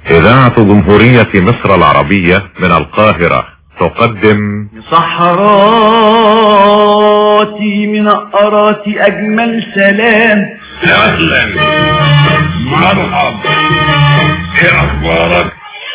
إذاعة جمهورية مصر العربية من القاهرة تقدم صحراتي من أراتي أجمل سلام اهلا مرحبا ايه اخبارك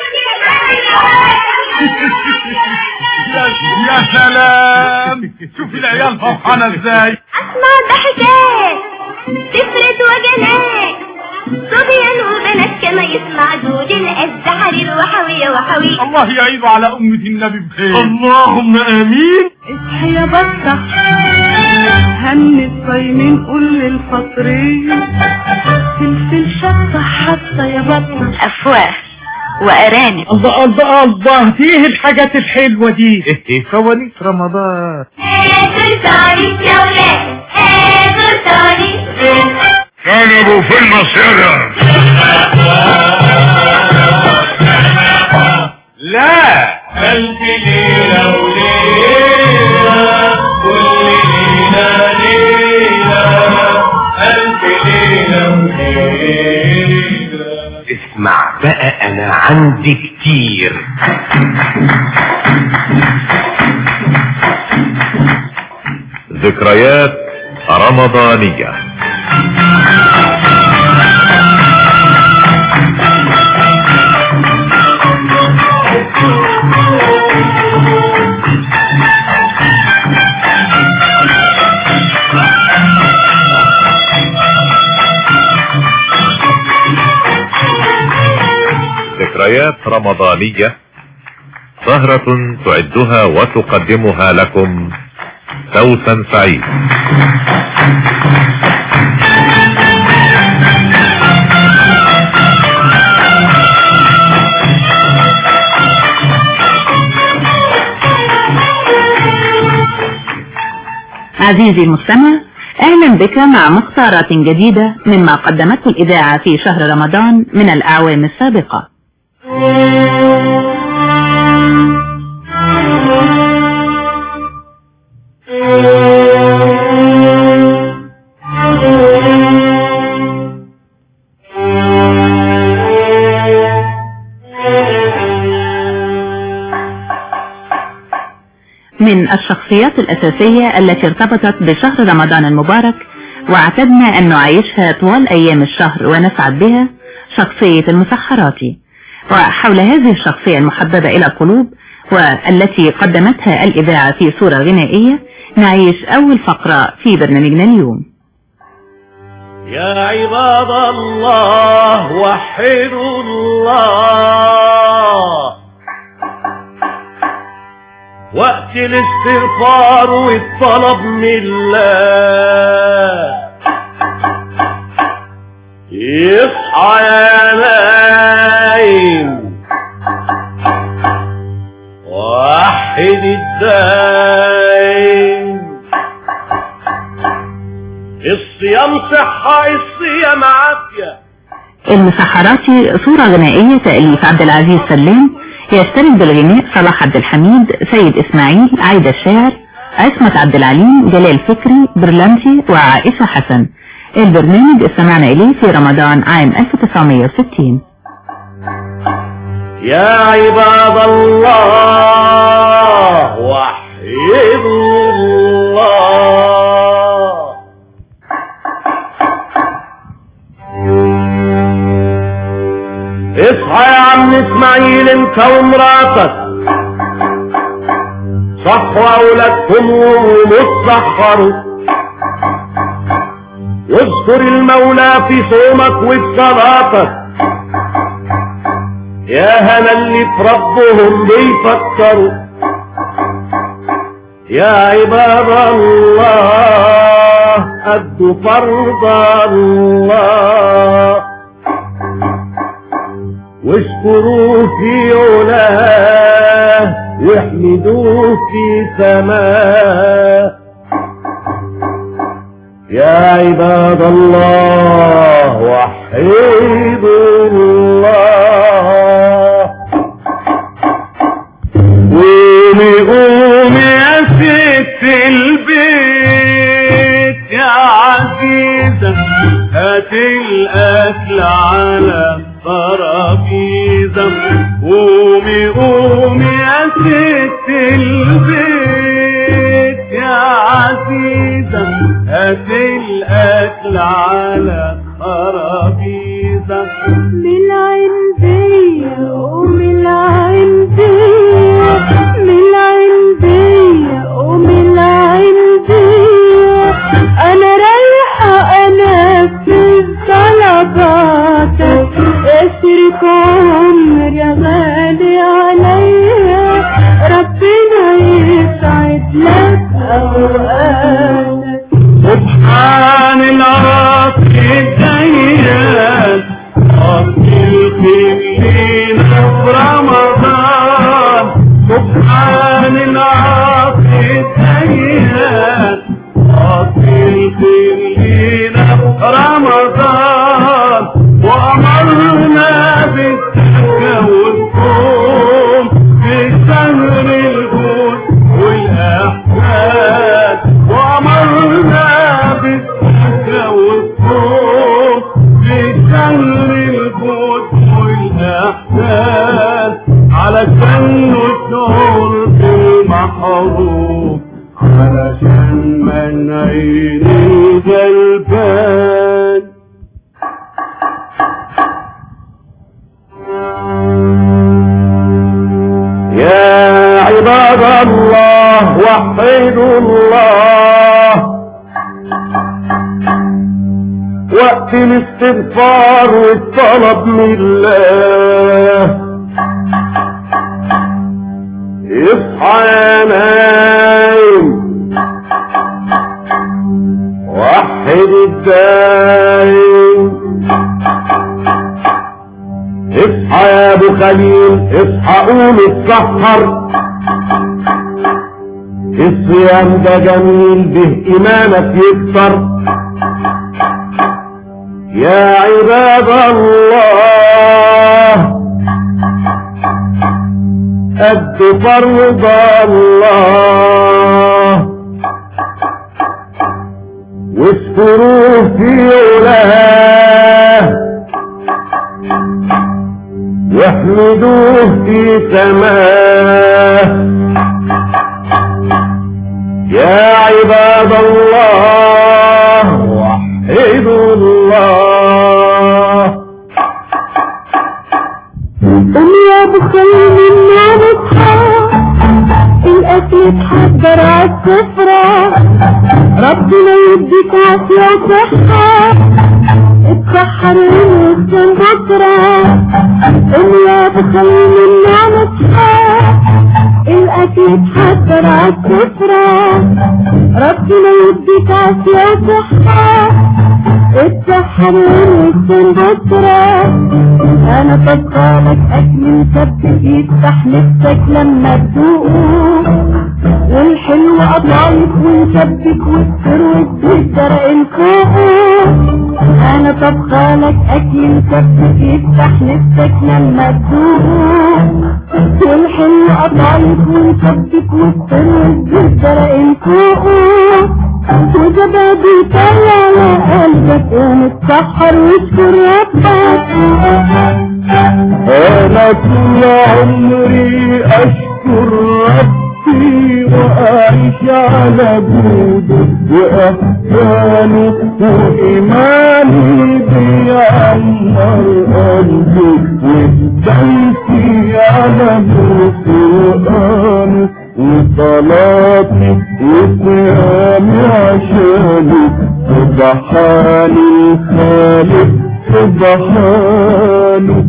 يا سلام شوف العيال فرحانة ازاي اسمع ضحكات تفرد وجنات صبيان وبنات كما يسمع دود الزحرير وحوية وحوي الله يعيد على أمة النبي بخير اللهم امين اصحي يا بطة هني الصايمين قول للفطرين فلفل شطة حطة يا بطة أفواه وأرانب الله الله الله فيه الحاجات الحلوة دي فوانيس رمضان ترتاني يا ولاد ترتاني كانوا في المصيرة لا ألف ليلة وليلة كل ليلة ليلة ألف ليلة وليلة اسمع بقى انا عندي كتير ذكريات رمضانية ذكريات رمضانية سهرة تعدها وتقدمها لكم سوسن سعيد عزيزي المستمع اهلا بك مع مختارات جديدة مما قدمته الاذاعة في شهر رمضان من الاعوام السابقة من الشخصيات الأساسية التي ارتبطت بشهر رمضان المبارك واعتدنا أن نعيشها طوال أيام الشهر ونسعد بها شخصية المسحراتي وحول هذه الشخصية المحببة إلى القلوب والتي قدمتها الإذاعة في صورة غنائية نعيش أول فقرة في برنامجنا اليوم يا عباد الله وحدوا الله وقت الاستغفار والطلب من الله يصحى يا نايم وحد الدايم الصيام صحة الصيام عافية المسحراتي صورة غنائية تأليف عبد العزيز سلام يشترك بالغناء صلاح عبد الحميد سيد إسماعيل عايدة الشاعر عصمت عبد العليم جلال فكري برلانتي وعائشة حسن البرنامج استمعنا إليه في رمضان عام 1960 يا عباد الله وحدوا الله اصحى يا عم اسماعيل انت ومراتك صحوا اولادكم ومتسحروا واذكر المولى في صومك وفي صلاتك يا هلا اللي في ربهم بيفكروا يا عباد الله أدوا فرض الله واشكروه في علاه واحمدوه في سماه يا عباد الله وحيدوا الله قومي قومي يا ست البيت يا عزيزة هات الأكل على الترابيزة عزيزة قومي قومي يا ست البيت يا عزيزة هات الأكل على خرابيزة من العندية ومن العندية من العندية ومن العندية أنا رايحة أنفذ طلباتك اشرك عمر يا غالي عليا ربنا يسعد لك أوقاتك سبحان العاصي الديان عاصي الخلينا في رمضان سبحان العاصي الديان عاصي الخلينا في رمضان وأمرنا بالزكاة والصوم في شهر الجود والأحسان وأمرنا بالزكاة والصوم في شهر الجود والأحسان علشان نشعر بالمحروم علشان ما نعين الغلبان يا عباد الله وحدوا الله وقت الاستغفار والطلب من الله اصحى يا نايم وحد الدايم اصحى يا ابو خليل اصحى قوم اتسحر الصيام ده جميل به ايمانك يكتر يا عباد الله قد فرض الله واشكروه في علاه واحمدوه في سماه يا عباد الله وحدوا الله قوم يا ابو خيل النار اصحى الاكل اتحضر عالسفرة ربنا يديك عافية وصحة اتسحر وسط بكرة قوم يا ابو خيل النار اصحى الاكل اتحضر عالسفرة ربنا يديك عافية وصحة اتسحر وسط بكرة انا بطالك اكل مسبك يفتح نفسك لما تدوقه والحلو قطايف ونشبك والسر والدجر انفوقه انا طبخالك اكل مسبك يفتح نفسك لما تدوقه والحلو قطايف ونشبك والسر والدجر انفوقه وزبادي طلع على قلبك قوم اتسحر واشكر ربك انا طول عمري اشكر ربي واعيش على جوده واحسانه وايماني بيعمر قلبي وبدايتي على نور قرانه وصلاتي وصيامي عشانه سبحان الخالق سبحانه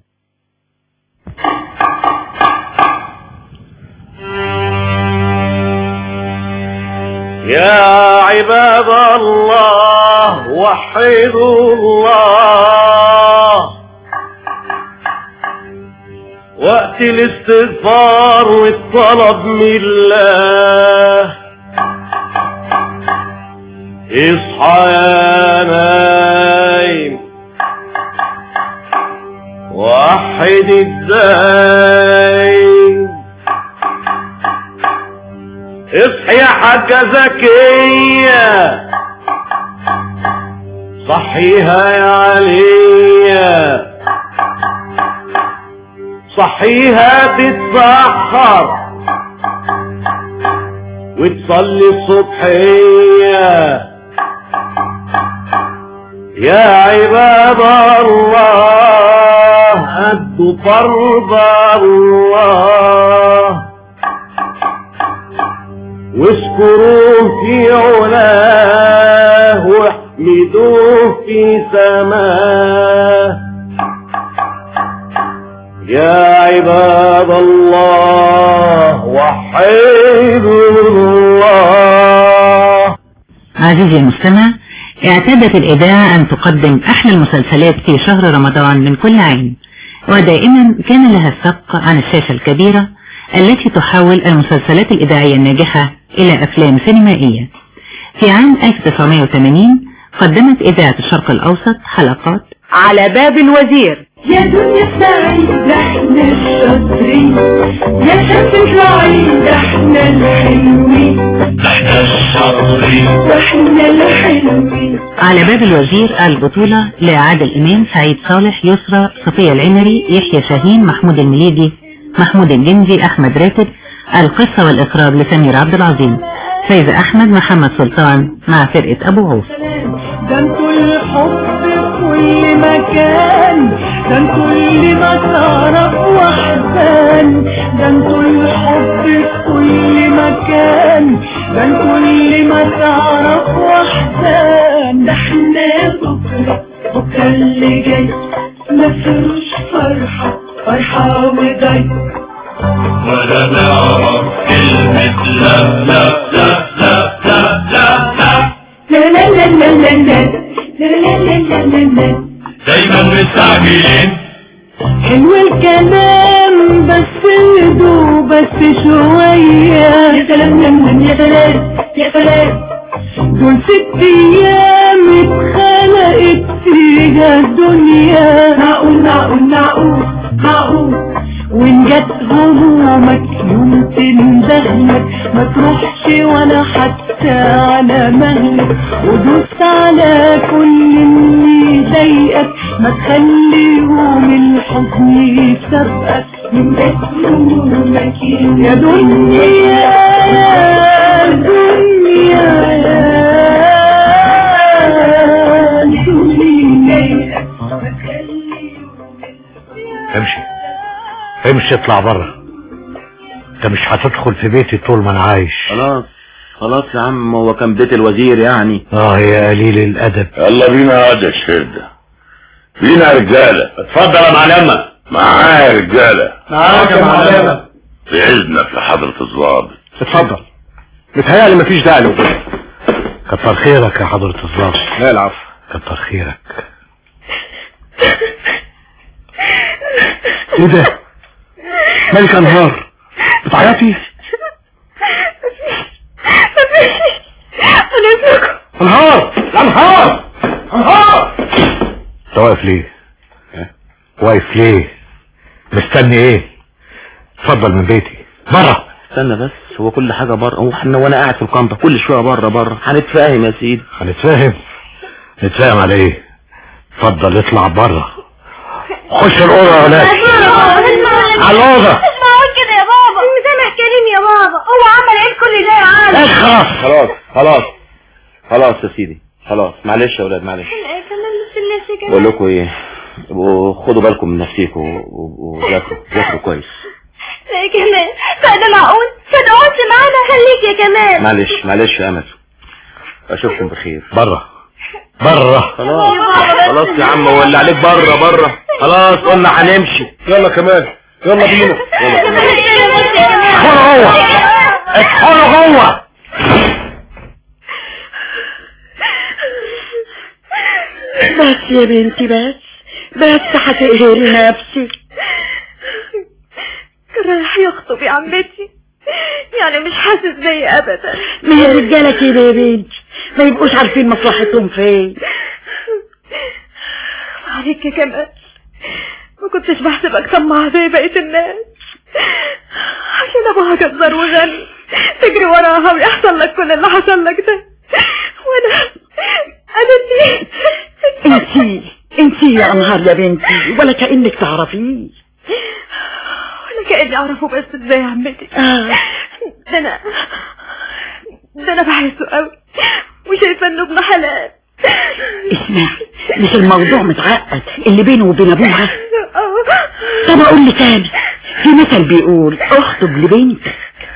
يا عباد الله وحدوا الله وقت الاستغفار والطلب من الله اصحى يا نايم وحد الدايم اصحي يا حاجة زكية صحيها يا عليا صحيها تتسحر وتصلي الصبحية يا عباد الله أدوا فرض الله واشكروه في علاه واحمدوه في سماه يا عباد الله وحيدوا الله عزيزي المستمع اعتادت الإذاعة أن تقدم أحلى المسلسلات في شهر رمضان من كل عام ودائما كان لها السبق عن الشاشة الكبيرة التي تحول المسلسلات الإذاعية الناجحة إلى أفلام سينمائية في عام 1980 قدمت إذاعة الشرق الأوسط حلقات على باب الوزير يا دنيا سعيدة احنا الشاطرين يا شمس سعيدة احنا الحلوين احنا الشاطرين واحنا الحلوين على باب الوزير البطولة لعادل إمام سعيد صالح يسرى صفية العمري يحيى شاهين محمود المليجي محمود الجندي أحمد راتب القصة والإخراج لسمير عبد العظيم فايزة أحمد محمد سلطان مع فرقة أبو عوف ده انتوا الحب في كل مكان ده انتوا اللي ما تعرف وحدان ده انتوا الحب في كل مكان ده انتوا اللي ما تعرف وحدان ده احنا بكرة بكرة اللي جاي مفيش فرحة فرحة وجاي ولا نعرف كلمة لا لا لا لا لا لا لا لا لا لا لا لا لا لا لا لا لا لا دايما مستعجلين حلو الكلام بس هدوء بس شوية يا سلام لملم يا سلام يا سلام دول ست ايام اتخلقت فيها الدنيا معقول معقول معقول معقول وان جت همومك يوم تندهلك ما تروحش ولا حتى على مهلك ودوس على كل اللي يضايقك ما تخليهم الحزن يسبقك من جت همومك يا دنيا يا دنيا يا دنيا ما تخليهم امشي امشي اطلع بره انت مش هتدخل في بيتي طول ما انا عايش خلاص خلاص يا عم هو كان بيت الوزير يعني اه يا قليل الادب يلا بينا يا واد يا شهدة بينا يا رجالة اتفضل يا معلمة معايا يا رجالة معاك يا معلمة في عزنك لحضرة الضابط اتفضل متهيألي مفيش داعي له كتر خيرك يا حضرة الظابط لا العفو كتر خيرك ايه ده مالك انهار بتعيطي انهار انهار انهار انت واقف ليه واقف ليه مستني ايه اتفضل من بيتي بره استنى بس هو كل حاجة بره هو احنا وانا قاعد في القنطة كل شوية بره بره هنتفاهم يا سيدي هنتفاهم نتفاهم على ايه اتفضل اطلع بره خش الاوضه يا ولاد على الاوضه اسمعوا كده يا بابا سامع كريم يا بابا هو عمل ايه كل ده يا عم اخرس خلاص خلاص خلاص يا سيدي خلاص معلش يا ولاد معلش كمان مش الناس بقول لكم ايه يبقوا خدوا بالكم من نفسكم و- و- وذاكروا ذاكروا كويس يا كمان فده معقول فده قلت معانا خليك يا كمان معلش معلش يا امل اشوفكم بخير بره بره خلاص خلاص يا عم هو اللي عليك بره بره خلاص قلنا هنمشي يلا كمان يلا بينا يا كمان ادخلوا جوه ادخلوا جوه بس يا بنتي بس بس هتقهري نفسك رايح يخطب يا عمتي يعني مش حاسس بيا ابدا ما هي الرجاله كده يا بنتي ما يبقوش عارفين مصلحتهم فين عليك يا كمال ما كنتش بحسبك طماع زي بقية الناس عشان ابوها جزار وغني تجري وراها ويحصل لك كل اللي حصل لك ده وانا انا دي انتي انتي يا انهار يا بنتي ولا كأنك تعرفيه انا كاني اعرفه بس ازاي يا عمتي ده انا ده انا بحسه قوي وشايفه انه ابن حلال اسمع مش الموضوع متعقد اللي بينه وبين ابوها طب اقول لك انا في مثل بيقول اخطب لبنتك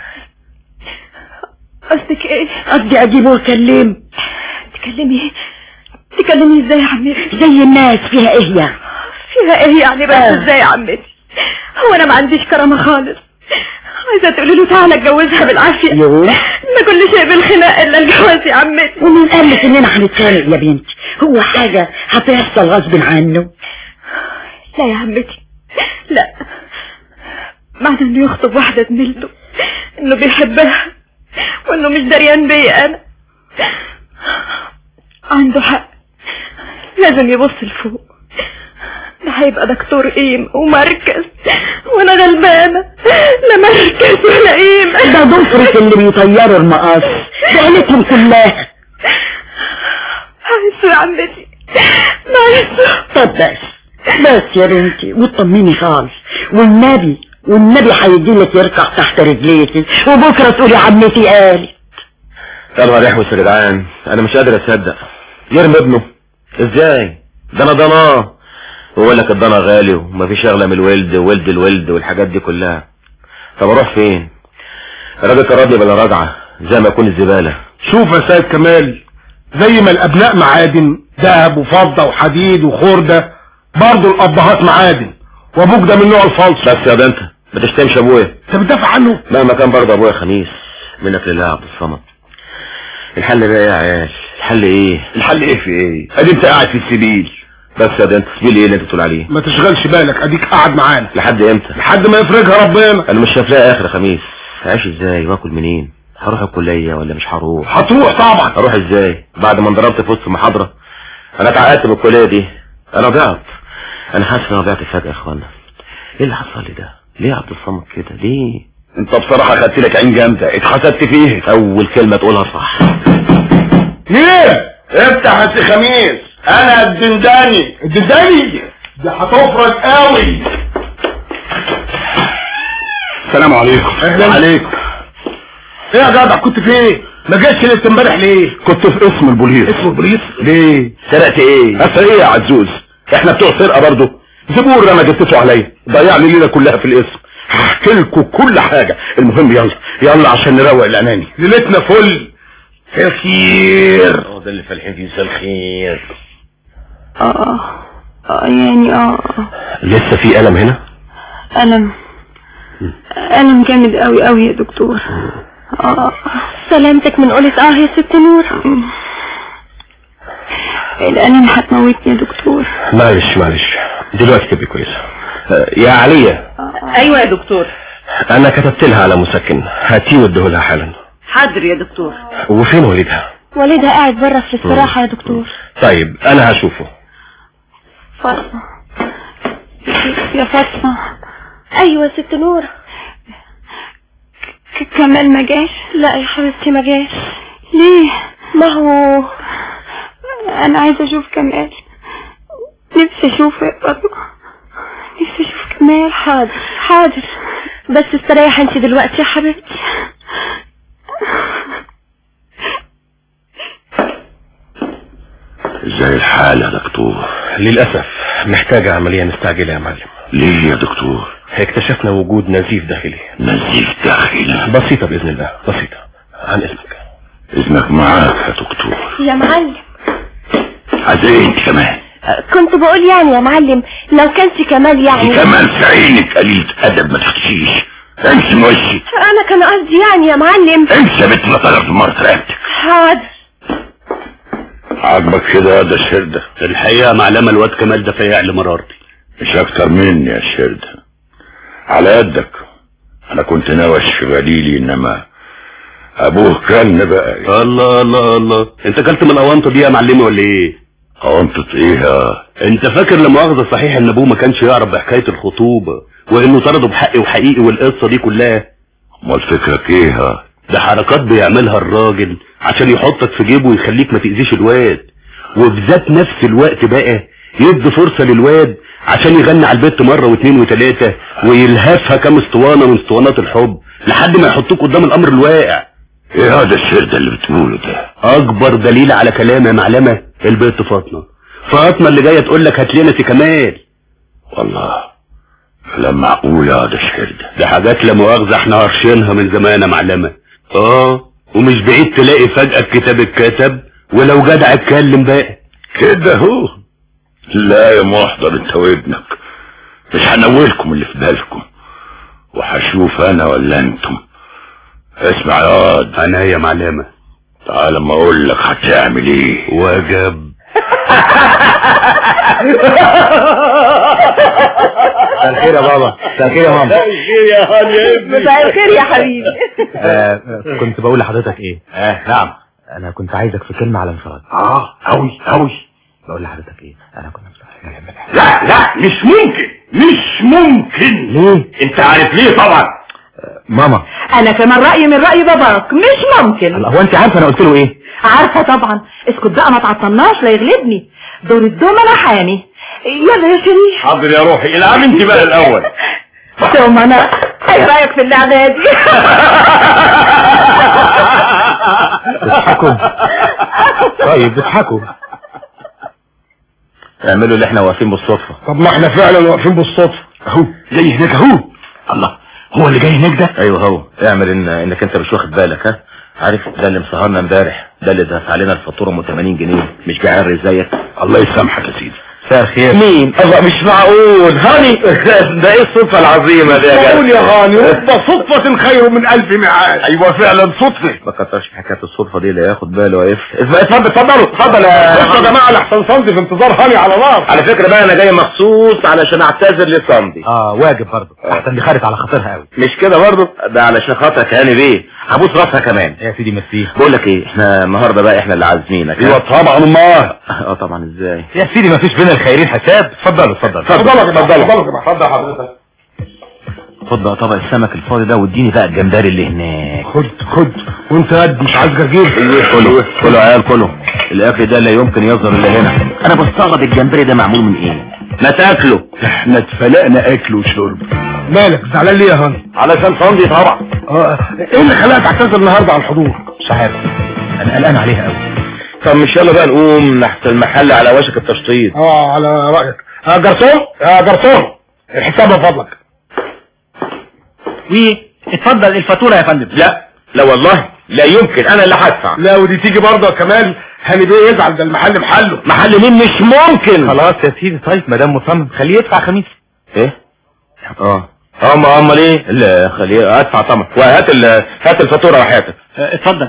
قصدك ايه قصدي اجيبه واكلمه تكلمي تكلمي ازاي يا عمتي زي الناس فيها ايه يعني فيها ايه يعني بس آه. ازاي يا عمتي هو انا ما عنديش كرامه خالص عايزه تقولي له تعالى اتجوزها بالعافيه يوه ما كل شيء بالخناق الا الجواز يا عمتي ومين قال لك اننا هنتخانق يا بنتي هو حاجة هتحصل غصب عنه لا يا عمتي لا معنى انه يخطب واحدة زميلته انه بيحبها وانه مش دريان بيا انا عنده حق لازم يبص لفوق ده هيبقى دكتور قيم ومركز وانا غلبانة لا مركز ولا قيمة ده ضفرك اللي بيطيروا المقص ده عيلتهم كلها عايزه يا عمتي عايزه طب بس بس يا بنتي واطمني خالص والنبي والنبي هيجيلك يركع تحت رجليكي وبكره تقولي عمتي قالت يا نهار احوس يا جدعان انا مش قادر اصدق يرمي ابنه ازاي ده انا ضناه ويقول لك الضنا غالي ومفيش اغلى من الولد وولد الولد والحاجات دي كلها طب اروح فين الراجل كررني بلا راجعه زي ما يكون الزباله شوف يا سيد كمال زي ما الابناء معادن ذهب وفضة وحديد وخردة برضه الابهات معادن وابوك ده من نوع الفلس بس يا ده انت ما تشتمش ابويا انت بتدافع عنه مهما كان برضه ابويا خميس منك لله يا عبد الصمد الحل بقى ايه يا عيال الحل ايه الحل ايه في ايه ادي انت قاعد في السبيل بس يا ده انت سبيل ايه اللي انت بتقول عليه ما تشغلش بالك اديك قاعد معانا لحد امتى لحد ما يفرجها ربنا انا مش شايف لها اخر يا خميس هعيش ازاي واكل منين هروح الكليه ولا مش هروح هتروح طبعا اروح ازاي بعد ما انضربت في وسط محاضره انا اتعقدت من الكليه دي انا ضعت انا حاسس ان انا ضعت فجاه يا اخوانا ايه اللي حصل لي ده ليه يا عبد الصمد كده ليه انت بصراحة خدت لك عين جامدة اتحسدت فيه اول كلمه تقولها صح ليه افتح يا سي خميس انا الدنداني الدنداني ده هتفرج قوي السلام عليكم اهلا عليكم ايه يا جدع كنت فين ما جاتش لسه امبارح ليه كنت في اسم البوليس اسمه البوليس ليه سرقت ايه اسرق ايه يا عزوز احنا بتوع سرقة برضه زبور انا جبتته عليا ضيع لي الليله كلها في الاسم هحكي لكم كل حاجة المهم يلا يلا عشان نروق الاناني ليلتنا فل خير ده اللي فالحين فيه الخير اه اه يعني اه لسه في الم هنا ألم ألم جامد قوي قوي يا دكتور آه سلامتك من قولة اه يا ست نور الألم هتموتني يا دكتور معلش معلش دلوقتي تبقي كويسه يا عليا ايوه يا دكتور انا كتبت لها على مسكن هاتيه واديه لها حالا حاضر يا دكتور وفين والدها والدها قاعد بره في الاستراحة يا دكتور طيب انا هشوفه فاطمة يا فاطمة أيوة ست نور ك- كمال ما جاش لا يا حبيبتي ما جاش ليه ما هو أنا عايزة أشوف كمال نفسي أشوفه يا فاطمة نفسي أشوف كمال حاضر حاضر بس استريح انت دلوقتي يا حبيبتي ازاي الحال يا دكتور للاسف محتاجه عمليه مستعجله يا معلم ليه يا دكتور اكتشفنا وجود نزيف داخلي نزيف داخلي بسيطه باذن الله بسيطه عن اذنك اذنك معاك يا دكتور يا معلم عايز ايه انت كمان كنت بقول يعني يا معلم لو كانش كمال يعني كمان في عينك قليلة ادب ما تختشيش انسى وشي انا كان قصدي يعني يا معلم انسى بنت ما طلعت مرة رقبتك حاضر عاجبك كده ده شردة الحقيقة معلمة الواد كمال ده فيع لمرارتي مش اكتر مني يا شردة على قدك انا كنت ناوش في بديلي انما ابوه كان بقى الله الله الله انت كلت من الاوانطه دي يا معلمي ولا ايه قنطة ايه انت فاكر لما مؤاخذة صحيح ان ابوه ما كانش يعرف بحكاية الخطوبة وانه طرده بحقي وحقيقي والقصة دي كلها امال فكرك ايه ده حركات بيعملها الراجل عشان يحطك في جيبه ويخليك ما تأذيش الواد وبذات نفس الوقت بقى يدي فرصة للواد عشان يغني على البت مرة واثنين وثلاثة ويلهفها كام اسطوانة من اسطوانات الحب لحد ما يحطوك قدام الامر الواقع ايه هذا السر ده اللي بتقوله ده اكبر دليل على كلام يا معلمة البت فاطمة فاطمة اللي جاية تقول لك هات لنا سي كمال والله كلام معقول يا ده السر ده دي حاجات لا مؤاخذة احنا هرشينها من زمان يا معلمة اه ومش بعيد تلاقي فجأة الكتاب اتكتب ولو جدع اتكلم بقى كده هو لا يا محضر انت وابنك مش هنولكم اللي في بالكم وهشوف انا ولا انتم اسمع يا واد انا يا معلمة تعال اما اقول لك هتعمل ايه وجب مساء الخير يا بابا مساء الخير يا ماما يا هاني يا ابني مساء الخير يا حبيبي آه، كنت بقول لحضرتك ايه اه نعم انا كنت عايزك في كلمة على انفراد اه اوي اوي بقول لحضرتك ايه انا كنت لا لا مش ممكن مش ممكن ليه انت عارف ليه طبعا ماما انا كمان رأيي من رأي باباك مش ممكن الله هو انت عارفه انا قلت له ايه عارفة طبعا اسكت بقى ما تعطلناش لا يغلبني دور الدومنة حامي يلا يا شريف حاضر يا روحي العب انت بقى الاول ثم انا ايه رأيك في اللعبة دي بتضحكوا طيب بتضحكوا اعملوا اللي احنا واقفين بالصدفة طب ما احنا فعلا واقفين بالصدفة اهو جاي هناك اهو الله هو اللي جاي هناك ده ايوه هو اعمل ان انك انت مش واخد بالك ها عارف ده اللي مسهرنا امبارح ده اللي دفع علينا الفاتوره ام 80 جنيه مش جعان زيك الله يسامحك يا سيدي مساء الخير مين الله مش معقول هاني ده ايه الصدفه العظيمه دي يا قول جدع يا غاني رب صدفة خير من ألف ميعاد ايوه فعلا صدفه ما كترش في حكايه الصدفه دي لا ياخد باله واقف اتفضل اتفضلوا اتفضل يا بصوا يا جماعة لحسن صندي في انتظار هاني على نار على فكره بقى انا جاي مخصوص علشان اعتذر لصندي اه واجب برضه احسن دي خارج على خاطرها قوي مش كده برضه ده علشان خاطرك يا هاني بيه هبوس راسها كمان يا سيدي ميرسي بقول لك ايه احنا النهارده بقى احنا اللي عازمينك ها؟ ايوه طبعا امال اه طبعا ازاي يا سيدي ما فيش بين الخيرين حساب اتفضلوا اتفضل اتفضل يا جماعة اتفضل يا جماعة اتفضل حضرتك خد بقى طبق السمك الفاضي ده واديني بقى الجمبري اللي هناك خد خد وانت قد مش عايز جرجير كله كله يا عيال كله الاكل ده لا يمكن يظهر الا هنا انا بستغرب الجمبري ده معمول من ايه ما تاكله احنا اتفلقنا اكل وشرب مالك زعلان ليه يا هاني علشان صندي طبعا اه ايه اللي خلاك تعتذر النهارده على الحضور مش عارف انا قلقان عليها قوي طب مش يلا بقى نقوم نحت المحل على وشك التشطيب اه على رايك اه جرسون اه جرسون الحساب من فضلك وي اتفضل الفاتوره يا فندم لا لا والله لا يمكن انا اللي هدفع لا ودي تيجي برضه يا كمال هاني بيه يزعل ده المحل محله محل مين مش ممكن خلاص يا سيدي طيب ما دام مصمم خليه يدفع خميس ايه اه اه ما امال ايه لا خليه ادفع طبعا وهات ال- هات الفاتوره وحياتك اتفضل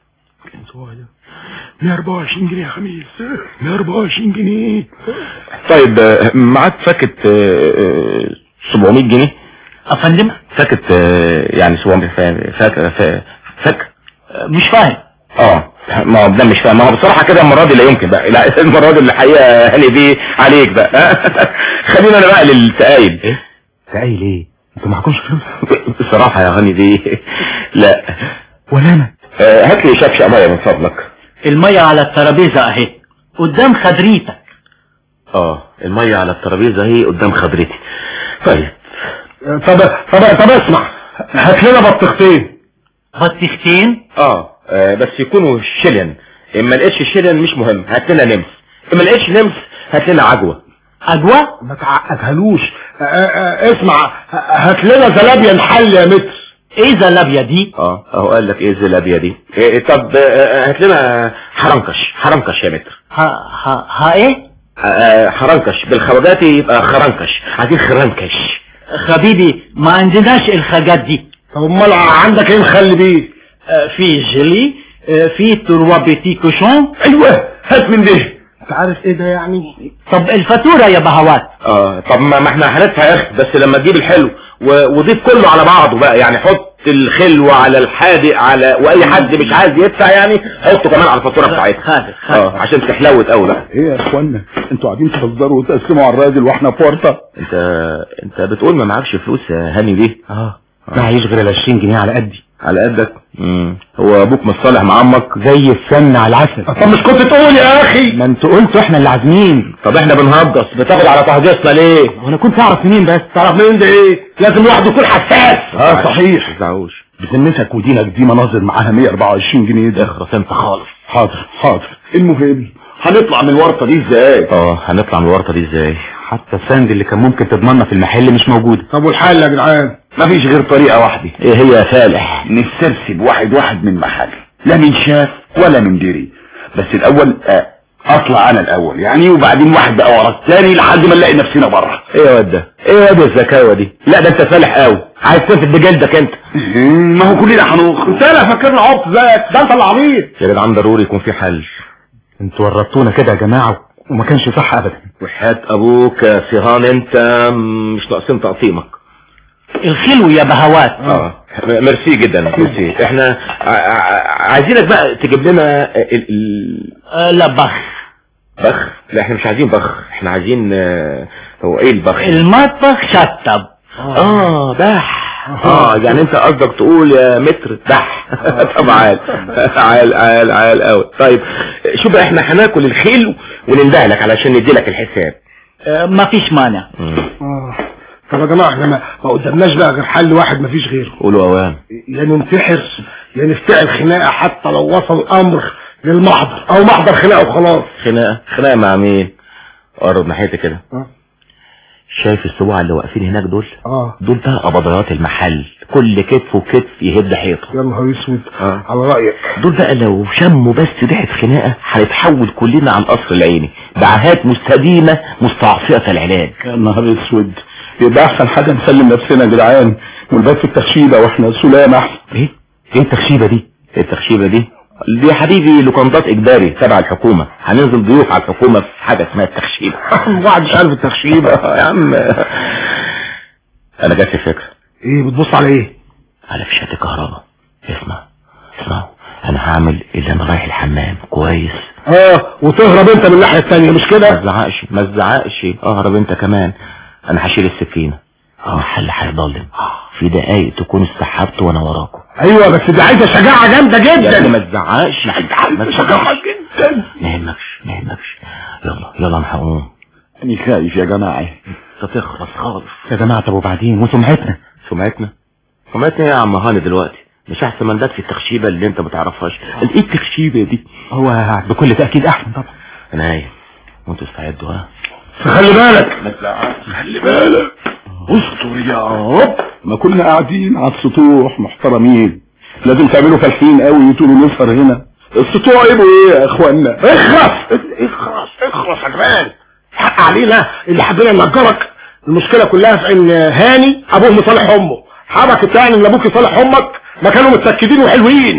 124 جنيه يا خميس 124 جنيه طيب آه، معاك فاكت آه، آه، 700 جنيه افندم فاكت آه، يعني 700 فا- فاك فا- فاك مش فاهم اه ما هو ده مش فاهم ما هو بصراحة كده المرة دي لا يمكن بقى لا المرة دي الحقيقة هاني دي عليك بقى خلينا انا بقى للتقايل ايه تقايل ايه انتوا معكمش فلوس بصراحة يا هاني دي لا ولا انا آه، هات لي شفشق مية من فضلك المية على الترابيزة اهي قدام خدريتك اه المية على الترابيزة اهي قدام خضرتي طيب طب طب طب اسمع هات لنا بطيختين بطيختين اه آه، بس يكونوا شلن اما لقيتش شلن مش مهم هات لنا نمس اما لقيتش نمس هات لنا عجوة اجوى ما تعقدهالوش آه، آه، اسمع هات لنا زلابيا نحل يا متر ايه زلابيا دي اه اهو قال لك ايه الزلابية دي إيه طب آه، هات لنا حرنكش حرنكش يا متر ها ها ها ايه آه، حرنكش بالخواجاتي يبقى خرنكش عايزين خرنكش حبيبي ما عندناش الحاجات دي طب امال عندك ايه نخلي بيه آه، في جيلي آه، في تروا بيتي كوشون ايوه هات من ده انت عارف ايه ده يعني طب الفاتورة يا بهوات اه طب ما ما احنا هندفع يا اخي بس لما تجيب الحلو و- وضيف كله على بعضه بقى يعني حط الخلو على الحادق على واي حد مش عايز يدفع يعني حطه كمان على الفاتوره بتاعتها خادر اه خادر عشان تحلوت قوي بقى ايه يا اخوانا انتوا قاعدين تهزروا وتقسموا على الراجل واحنا في ورطه انت انت بتقول ما معكش فلوس يا هاني ليه اه معيش غير ال 20 جنيه على قدي على قدك مم. هو ابوك مش صالح مع عمك زي السمن على العسل طب مش كنت تقول يا اخي ما انتوا قلتوا احنا اللي عازمين طب احنا بنهجص بتاخد على تهجصنا ليه وانا كنت اعرف منين بس تعرف منين ده ايه لازم الواحد يكون حساس اه صحيح ما تزعقوش بذمتك ودينك دي مناظر معاها 124 جنيه ده اخرس انت خالص حاضر حاضر المهم هنطلع من الورطه دي ازاي اه هنطلع من الورطه دي ازاي حتى السند اللي كان ممكن تضمننا في المحل مش موجود طب والحل يا جدعان مفيش غير طريقه واحده ايه هي يا فالح نسترسب واحد واحد من محل لا من شاف ولا من دري بس الاول آه، اطلع انا الاول يعني وبعدين واحد بقى ورا الثاني لحد ما نلاقي نفسنا بره ايه يا واد ده ايه يا واد الزكاوه دي لا ده انت فالح قوي عايز تنفد بجلدك انت ما هو كلنا هنخرج انت انا فاكرنا عبط زيك ده انت اللي عبيط يا جدعان ضروري يكون في حل انتوا ورطونا كده يا جماعة وما كانش صح ابدا وحياة ابوك يا صهان انت مش ناقصين تقطيمك الخلو يا بهوات اه م- ميرسي جدا ميرسي احنا ع- ع- عايزينك بقى تجيب لنا ال ال لا بخ بخ لا احنا مش عايزين بخ احنا عايزين آه، هو ايه البخ المطبخ شطب اه بح اه يعني انت قصدك تقول يا متر بح طب عال عال عال عال قوي طيب شوف بقى احنا هناكل الخيل وننده لك علشان ندي لك الحساب ما فيش مانع آه. طب يا جماعه احنا ما ما قدامناش بقى غير حل واحد ما فيش غيره قولوا اوام يا ننتحر يا نفتعل خناقه حتى لو وصل الامر للمحضر او محضر خناقه وخلاص خناقه خناقه مع مين قرب ناحيتي كده اه. شايف السبوع اللي واقفين هناك دول اه دول بقى قبضيات المحل كل كتف وكتف يهد حيطه يا نهار اسود اه. على رايك دول بقى لو شموا بس ريحه خناقه هنتحول كلنا على القصر العيني بعهات مستديمه مستعصيه العلاج يا نهار اسود يبقى احسن حاجه نسلم نفسنا يا جدعان والبات في التخشيبه واحنا سلام احسن ايه ايه التخشيبه دي ايه التخشيبه دي دي يا حبيبي لوكندات اجباري تبع الحكومه هننزل ضيوف على الحكومه في حاجه اسمها التخشيبه واحد مش عارف التخشيبه يا عم انا جات لي فكره ايه بتبص على ايه على فيشات الكهرباء اسمع اسمع انا هعمل اللي انا رايح الحمام كويس اه وتهرب انت من الناحيه الثانيه مش ما كده تزعقش ما تزعقش اهرب انت كمان انا هشيل السكينه المحل هيضلم في دقايق تكون استحبت وانا وراكم ايوه بس دي عايزه شجاعه جامده يا ابني جدا ما تزعقش ما تزعقش جدا ما يهمكش ما يهمكش يلا يلا انا هقوم انا خايف يا جماعه انت تخلص خالص يا جماعة طب وبعدين وسمعتنا سمعتنا سمعتنا يا عم هاني دلوقتي مش احسن من ده في التخشيبه اللي انت ما تعرفهاش ايه التخشيبه دي هو بكل تأكيد احسن طبعا انا نايم وانتوا استعدوا ها خلي بالك خلي بالك استر يا رب ما كنا قاعدين على السطوح محترمين لازم تعملوا فالحين قوي تقولوا نسهر هنا السطوح عيبه ايه يا اخوانا اخرس اخرس اخرس يا جمال حق علينا اللي حبينا ننجرك المشكله كلها في ان هاني ابوه مصالح امه حبك يعني ان ابوك يصالح امك ما كانوا متسكدين وحلوين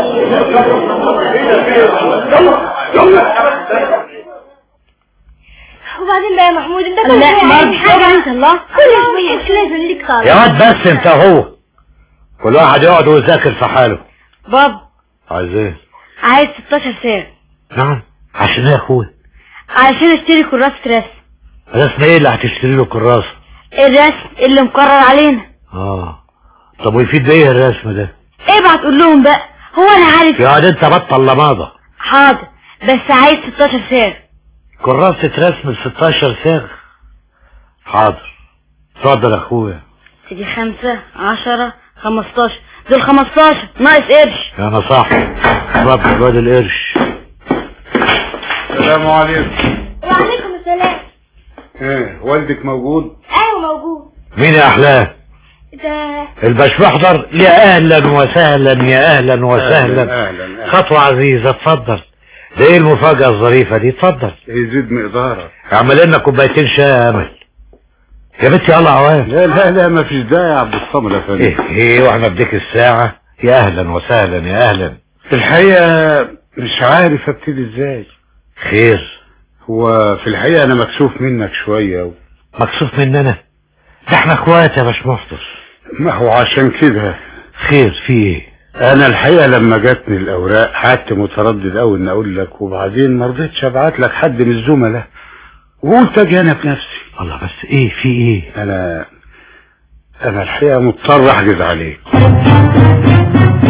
وبعدين بقى يا محمود انت كل لا، شويه ما عايز حاجه انت الله كل شويه مش لازم ليك طالب يا واد بس انت هو كل واحد يقعد ويذاكر في حاله بابا عايز ايه عايز 16 ساعه نعم عشان ايه يا اخويا علشان اشتري كراسه رسم رسم ايه اللي هتشتري له كراسة الرسم اللي مقرر علينا اه طب ويفيد ايه الرسم ده ابعت قول لهم بقى هو انا عارف يا واد انت بطل لماضة حاضر بس عايز 16 ساعه كراسة رسم ب 16 صاغ حاضر اتفضل يا اخويا تيجي خمسة عشرة خمستاشر دول خمستاشر ناقص قرش يا انا صح اتفضل الواد القرش السلام عليكم وعليكم السلام ايه والدك موجود ايوه موجود مين يا احلام ده الباش محضر يا اهلا وسهلا يا اهلا وسهلا اهلا اهلا خطوة عزيزة اتفضل ده ايه المفاجأة الظريفة دي اتفضل يزيد مقدارك اعمل لنا كوبايتين شاي يا امل يا بنتي يلا عوام لا لا لا ما فيش داعي يا عبد الصمد يا فندم ايه ايه واحنا بديك الساعة يا اهلا وسهلا يا اهلا الحقيقة مش عارف ابتدي ازاي خير هو في الحقيقة انا مكسوف منك شوية و... مكسوف مننا ده احنا اخوات يا باش محضر ما هو عشان كده خير في ايه انا الحقيقة لما جاتني الاوراق قعدت متردد اوي ان اقول لك وبعدين ما رضيتش ابعت لك حد من الزملاء وقلت اجي انا بنفسي الله بس ايه في ايه انا انا الحقيقة مضطر احجز عليك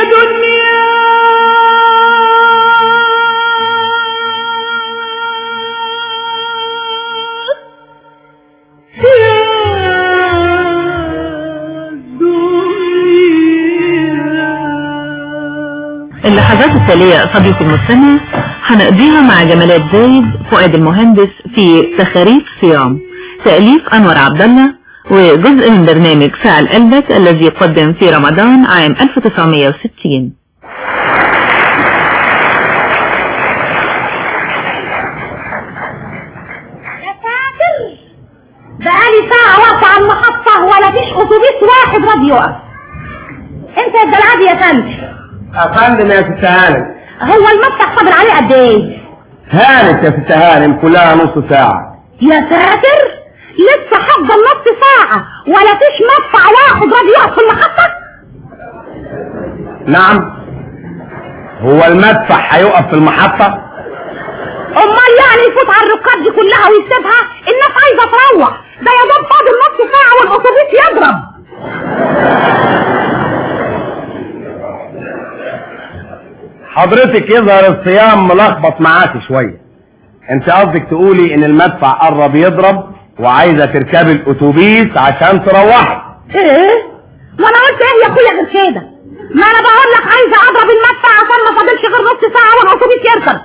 دنيا اللحظات التالية صديقي المستمع هنقضيها مع جمالات زايد فؤاد المهندس في تخاريف صيام تأليف أنور عبد الله وجزء من برنامج فعل قلبك الذي قدم في رمضان عام 1960 بقالي ساعة واقفة على المحطة ولا فيش أتوبيس واحد راضي يقف انت يا الدلعادي يا فندم افندم يا ست هانم هو المفتح فاضل عليه قد ايه هانت يا ست هانم كلها نص ساعة يا ساتر لسه هفضل نص ساعة ولا فيش مدفع واحد راضي يقف في المحطة نعم هو المدفع هيقف في المحطة امال يعني يفوت على الركاب دي كلها ويسيبها الناس عايزة تروح ده يا دوب فاضل نص ساعة والاتوبيس يضرب حضرتك يظهر الصيام ملخبط معاك شوية انت قصدك تقولي ان المدفع قرب يضرب وعايزة تركبي الاتوبيس عشان تروحي ايه ما انا قلت ايه يا اخويا غير كده ما انا بقول لك عايزة اضرب المدفع عشان ما فاضلش غير نص ساعة والاتوبيس يركب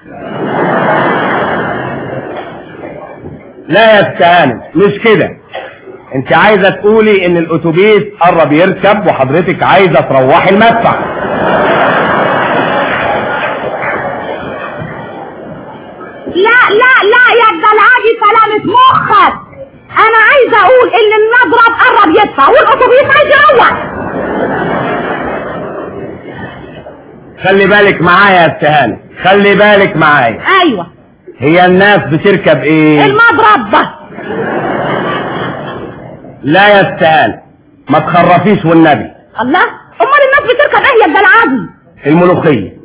لا يا ست هانم مش كده انت عايزة تقولي ان الاتوبيس قرب يركب وحضرتك عايزة تروحي المدفع لا لا لا يا الدلعادي سلامة مخك انا عايزة اقول ان المضرب قرب يدفع والاتوبيس عايز يروح خلي بالك معايا يا ست هانم خلي بالك معايا ايوه هي الناس بتركب ايه المضرب ده لا يا ست هانم ما تخرفيش والنبي الله امال الناس بتركب ايه يا الدلعادي الملوخية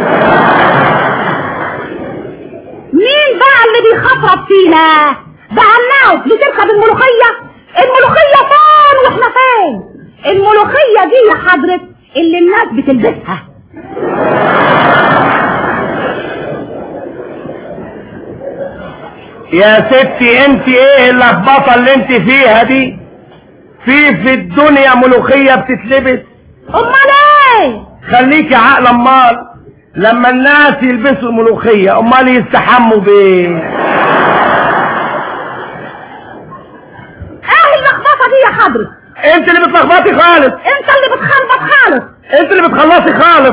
مين بقى اللي بيخطرب فينا بقى الناس بتركب الملوخية الملوخية فين واحنا فين الملوخية دي يا حضرة اللي الناس بتلبسها يا ستي انت ايه اللخبطه اللي انت فيها دي في في الدنيا ملوخيه بتتلبس امال ايه خليكي عقل امال لما الناس يلبسوا الملوخيه امال يستحموا بايه ايه اللخبطة دي يا حضرة انت اللي بتلخبطي خالص انت اللي بتخربط خالص انت اللي بتخلصي خالص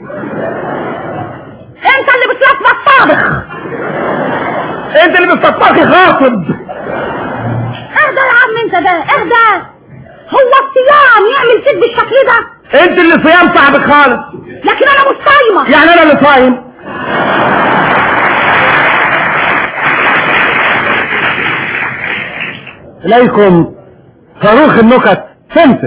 انت اللي بتلخبط طابخ انت اللي بتطبخي خاطب اهدى يا عم انت ده اهدى هو الصيام يعمل فيك بالشكل ده انت اللي صيام صعبك خالص لكن انا مش صايمه يعني انا اللي صايم اليكم صاروخ النكت سمسم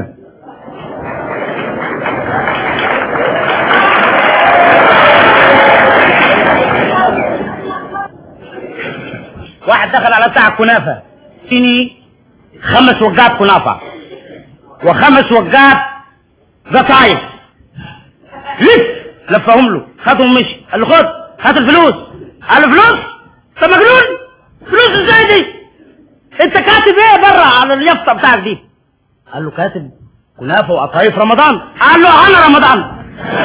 واحد دخل على بتاع الكنافه اديني خمس وجات كنافه وخمس وجات قطايف لف لفهم له خدهم مشي قال له خد هات الفلوس قال له فلوس انت مجنون فلوس ازاي دي انت كاتب ايه بره على اليافطه بتاعك دي قال له كاتب كنافه وقطايف رمضان قال له انا رمضان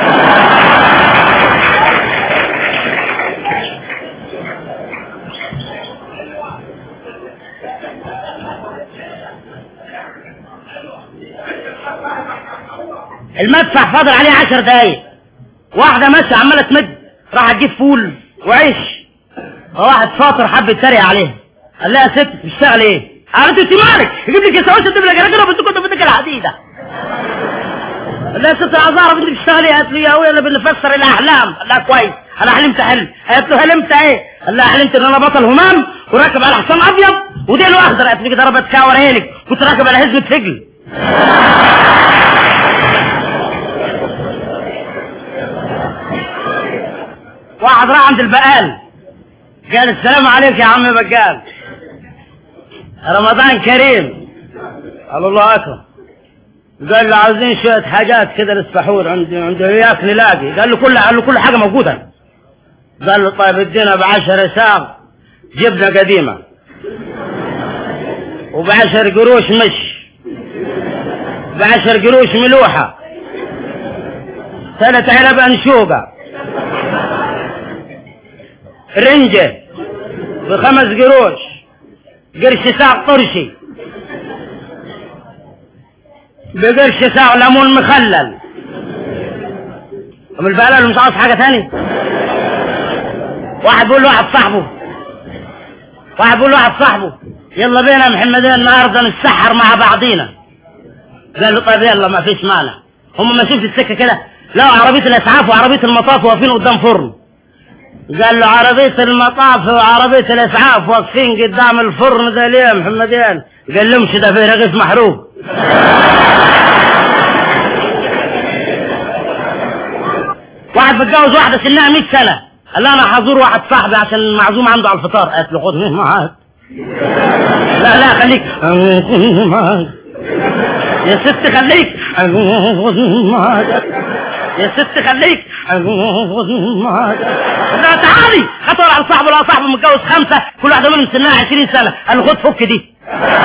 المدفع فاضل عليه عشر دقايق واحدة ماشية عمالة تمد راح تجيب فول وعيش واحد شاطر حب يتريق عليها قال لها يا ست بتشتغل ايه؟ قالت له انت مالك يجيب لك السويس تجيب لك راجل وبنت كنت بدك الحديده قال لها يا ست عايز اعرف انت بتشتغلي ايه؟ قالت له يا ابويا انا بنفسر الاحلام قال لها كويس انا حلمت حلم قالت له حلمت ايه؟ قال لها حلمت ان انا بطل همام وراكب على حصان ابيض وديله اخضر قالت له ضربت كاور عينك كنت راكب على هزمه فجل واحد راح عند البقال قال السلام عليك يا عم بقال رمضان كريم قال الله اكبر قال له عاوزين شوية حاجات كده للسحور عند عند وياك نلاقي قال له كل قال له كل حاجة موجودة قال له طيب ادينا بعشر ساق جبنة قديمة وبعشر قروش مش بعشر قروش ملوحة ثلاث علب أنشوقة رنجة بخمس قروش قرش ساق طرشي بقرش ساق ليمون مخلل أم البلد مش عاوز حاجة تاني واحد بيقول لواحد صاحبه واحد بيقول لواحد صاحبه يلا بينا يا محمدين النهارده نتسحر مع بعضينا قال له طيب يلا ما فيش مانع هم ماشيين في السكه كده لقوا عربيه الاسعاف وعربيه المطاف واقفين قدام فرن قال له عربيه المطاف وعربيه الاسعاف واقفين قدام الفرن ده ليه يا محمدين قال لهم ده فيه رغيف محروق واحد متجوز واحده سنها 100 سنه قال لها انا هزور واحد صاحبي عشان معزوم عنده على الفطار قالت له خدني معاك لا لا خليك معاك يا ست خليك معاك يا ست خليك معاك لا تعالي خطر على صاحبه لا صاحبه متجوز خمسه كل واحده منهم سنها 20 سنه قال له خد فك دي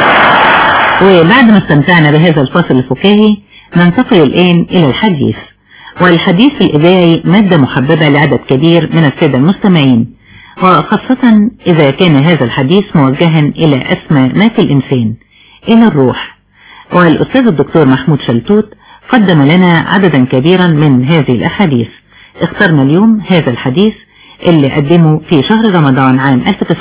وبعد ما استمتعنا بهذا الفصل الفكاهي ننتقل الآن إلى الحديث والحديث الإذاعي مادة محببة لعدد كبير من السادة المستمعين وخاصة إذا كان هذا الحديث موجها إلى أسمى ما في الإنسان إلى الروح والأستاذ الدكتور محمود شلتوت قدم لنا عددا كبيرا من هذه الأحاديث اخترنا اليوم هذا الحديث اللي قدمه في شهر رمضان عام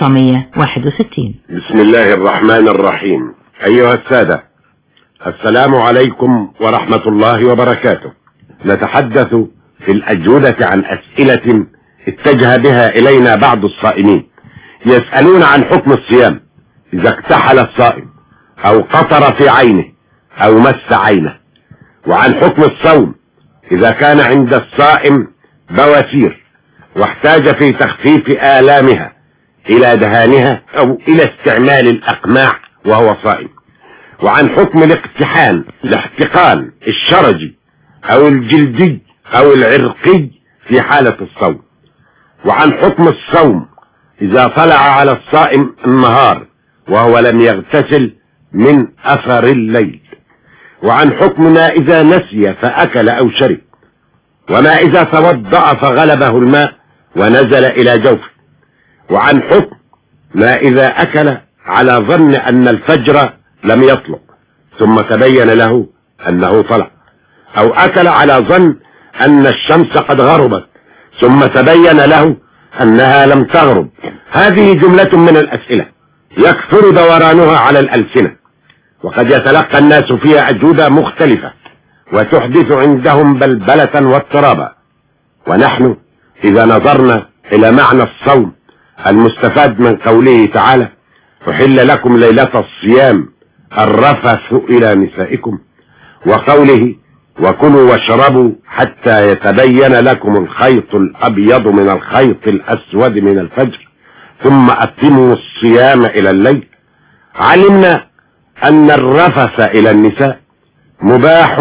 1961 بسم الله الرحمن الرحيم أيها السادة السلام عليكم ورحمة الله وبركاته نتحدث في الأجودة عن أسئلة اتجه بها إلينا بعض الصائمين يسألون عن حكم الصيام إذا اكتحل الصائم أو قطر في عينه أو مس عينه وعن حكم الصوم إذا كان عند الصائم بواسير واحتاج في تخفيف آلامها إلى دهانها أو إلى استعمال الأقماع وهو صائم وعن حكم الاقتحان الاحتقان الشرجي أو الجلدي أو العرقي في حالة الصوم وعن حكم الصوم إذا طلع على الصائم النهار وهو لم يغتسل من أثر الليل وعن حكم ما إذا نسي فأكل أو شرب وما إذا توضأ فغلبه الماء ونزل إلى جوفه وعن حكم ما إذا أكل على ظن أن الفجر لم يطلق ثم تبين له أنه طلع أو أكل على ظن أن الشمس قد غربت ثم تبين له أنها لم تغرب هذه جملة من الأسئلة يكثر دورانها على الألسنة وقد يتلقى الناس فيها أجوبة مختلفة وتحدث عندهم بلبلة واضطرابا ونحن إذا نظرنا إلى معنى الصوم المستفاد من قوله تعالى أحل لكم ليلة الصيام الرفث إلى نسائكم وقوله وكلوا واشربوا حتى يتبين لكم الخيط الأبيض من الخيط الأسود من الفجر ثم أتموا الصيام إلى الليل علمنا أن الرفث إلى النساء مباح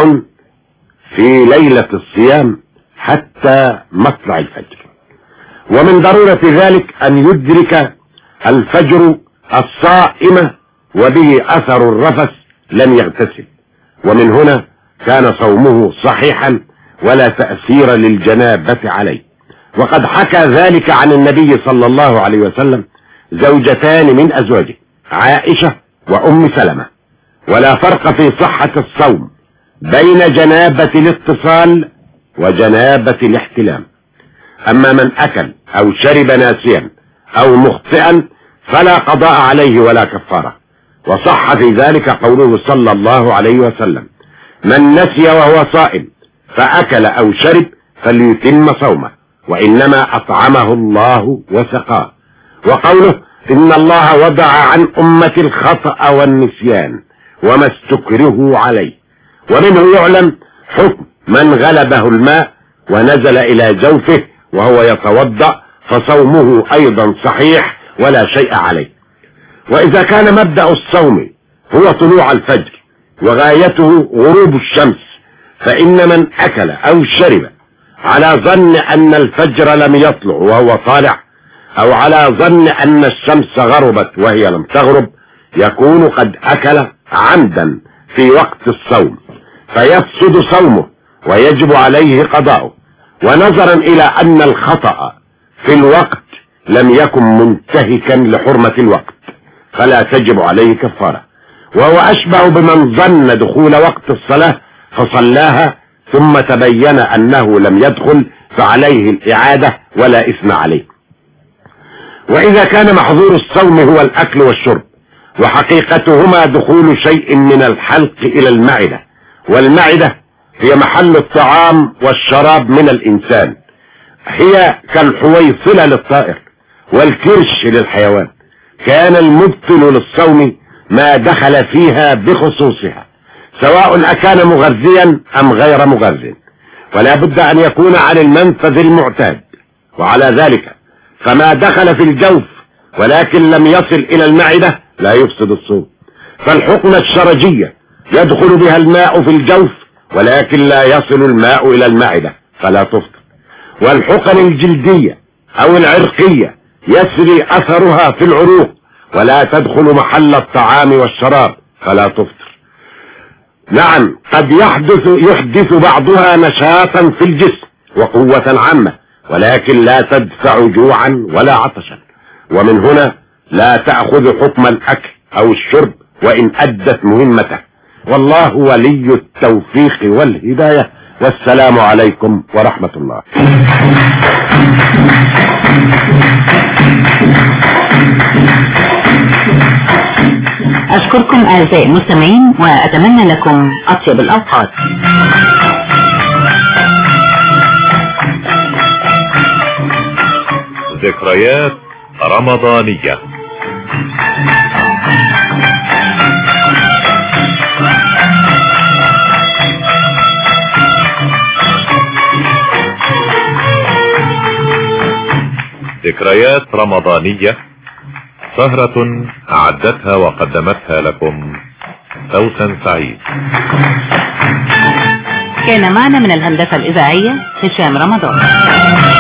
في ليلة الصيام حتى مطلع الفجر ومن ضرورة ذلك أن يدرك الفجر الصائم وبه أثر الرفث لم يغتسل ومن هنا كان صومه صحيحا ولا تأثير للجنابة عليه وقد حكى ذلك عن النبي صلى الله عليه وسلم زوجتان من أزواجه عائشة وأم سلمة ولا فرق في صحة الصوم بين جنابة الاتصال وجنابة الاحتلام أما من أكل أو شرب ناسيا أو مخطئا فلا قضاء عليه ولا كفارة وصح في ذلك قوله صلى الله عليه وسلم من نسي وهو صائم فأكل أو شرب فليتم صومه وإنما أطعمه الله وسقاه وقوله إن الله وضع عن أمة الخطأ والنسيان وما استكرهوا عليه ومنه يعلم حكم من غلبه الماء ونزل إلى جوفه وهو يتوضأ فصومه أيضا صحيح ولا شيء عليه وإذا كان مبدأ الصوم هو طلوع الفجر وغايته غروب الشمس فإن من أكل أو شرب على ظن أن الفجر لم يطلع وهو طالع أو على ظن أن الشمس غربت وهي لم تغرب يكون قد أكل عمدا في وقت الصوم فيفسد صومه ويجب عليه قضاؤه ونظرا إلى أن الخطأ في الوقت لم يكن منتهكا لحرمة الوقت فلا تجب عليه كفارة وهو أشبه بمن ظن دخول وقت الصلاة فصلاها ثم تبين أنه لم يدخل فعليه الإعادة ولا إثم عليه وإذا كان محظور الصوم هو الأكل والشرب وحقيقتهما دخول شيء من الحلق إلى المعدة والمعدة هي محل الطعام والشراب من الإنسان هي كالحويصلة للطائر والكرش للحيوان كان المبطل للصوم ما دخل فيها بخصوصها سواء أكان مغذيا أم غير مغذي ولا بد أن يكون عن المنفذ المعتاد وعلى ذلك فما دخل في الجوف ولكن لم يصل إلى المعدة لا يفسد الصوم فالحقنة الشرجية يدخل بها الماء في الجوف ولكن لا يصل الماء إلى المعدة فلا تفطر والحقن الجلدية أو العرقية يسري أثرها في العروق ولا تدخل محل الطعام والشراب فلا تفطر نعم قد يحدث يحدث بعضها نشاطا في الجسم وقوة عامة ولكن لا تدفع جوعا ولا عطشا ومن هنا لا تأخذ حكم الأكل أو الشرب وإن أدت مهمته والله ولي التوفيق والهداية والسلام عليكم ورحمة الله أشكركم أعزائي المستمعين وأتمنى لكم أطيب الأوقات ذكريات رمضانية ذكريات رمضانية سهرة أعدتها وقدمتها لكم سوسن سعيد كان معنا من الهندسة الإذاعية هشام رمضان